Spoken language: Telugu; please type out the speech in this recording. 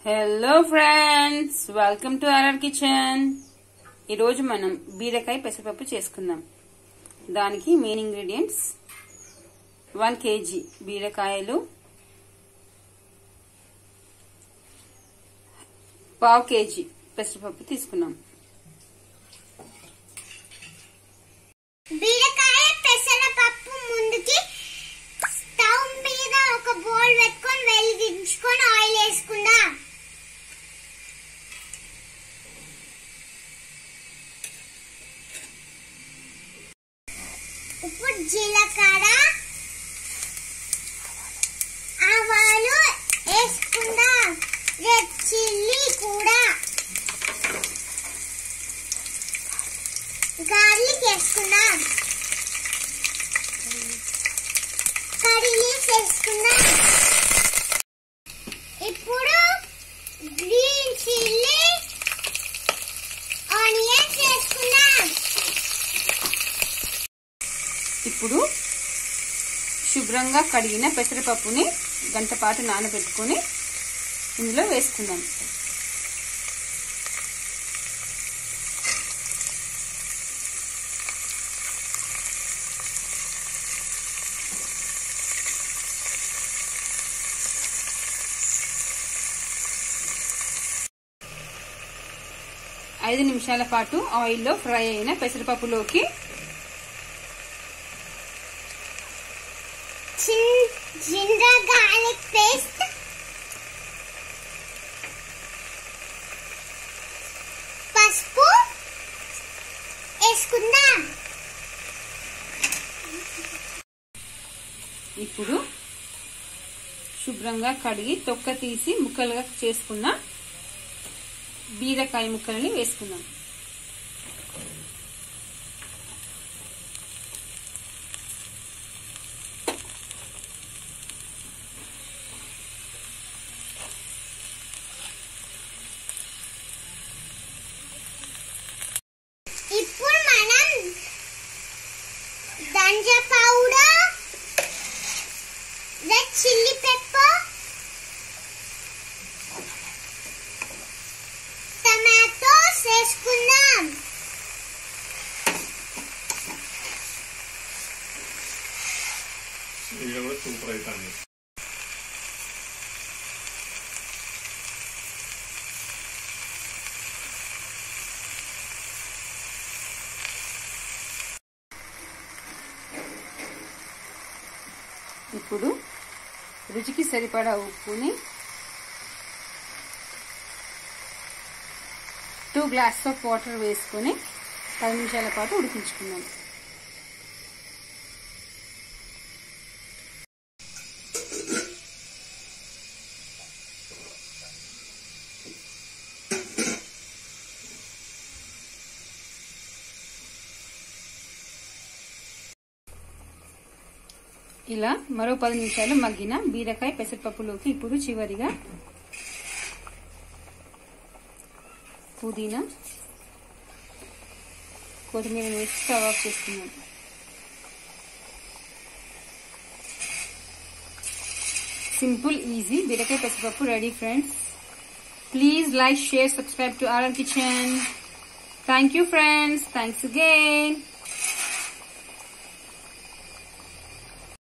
hello friends welcome to R R kitchen ఈరోజు మనం బీరకాయ పెసరపప్పు చేసుకుందాం దానికి మెయిన్ ఇంగ్రీడియంట్స్ వన్ కేజీ బీరకాయలు పావు కేజీ పెసరపప్పు తీసుకున్నాం బీరకాయ పెసరపప్పు ముందుకి స్టవ్ మీద ఒక బౌల్ పెట్టుకొని వెలిగించుకొని ఆయిల్ వేసుకుందాం ఇప్పుడు జీలకర్ర ఆవాలు వేసుకుందాం రెడ్ చిల్లీ కూడా గార్లిక్ వేసుకుందాం కర్రీ లీవ్స్ వేసుకుందాం ఇప్పుడు గ్రీన్ చిల్లీ ఆనియన్స్ వేసుకుందాం ఇప్పుడు శుభ్రంగా కడిగిన పెసరపప్పుని గంట పాటు నానబెట్టుకొని ఇందులో వేసుకుందాం ఐదు నిమిషాల పాటు ఆయిల్లో ఫ్రై అయిన పెసరపప్పులోకి జింజర్ గార్లిక్ పేస్ట్ పసుపు వేసుకుందాం ఇప్పుడు శుభ్రంగా కడిగి తొక్క తీసి ముక్కలుగా చేసుకున్న బీరకాయ ముక్కలని వేసుకుందాం ఇప్పుడు మనం దంజ powder red chilli pepper tomatoes వేసుకుందాం వీడియో కూడా సూపర్ అవుతుంది ఇప్పుడు రుచికి సరిపడా ఉప్పుని టూ గ్లాస్ ఆఫ్ వాటర్ వేసుకొని పది నిమిషాల పాటు ఉడికించుకుందాం ఇలా మరో పది నిమిషాలు మగ్గిన బీరకాయ పెసరపప్పులోకి ఇప్పుడు చివరిగా పుదీనా కొత్తిమీర వేసి స్టవ్ ఆఫ్ చేసుకున్నాం సింపుల్ ఈజీ బీరకాయ పెసరపప్పు ready friends please like share subscribe to our kitchen thank you friends thanks again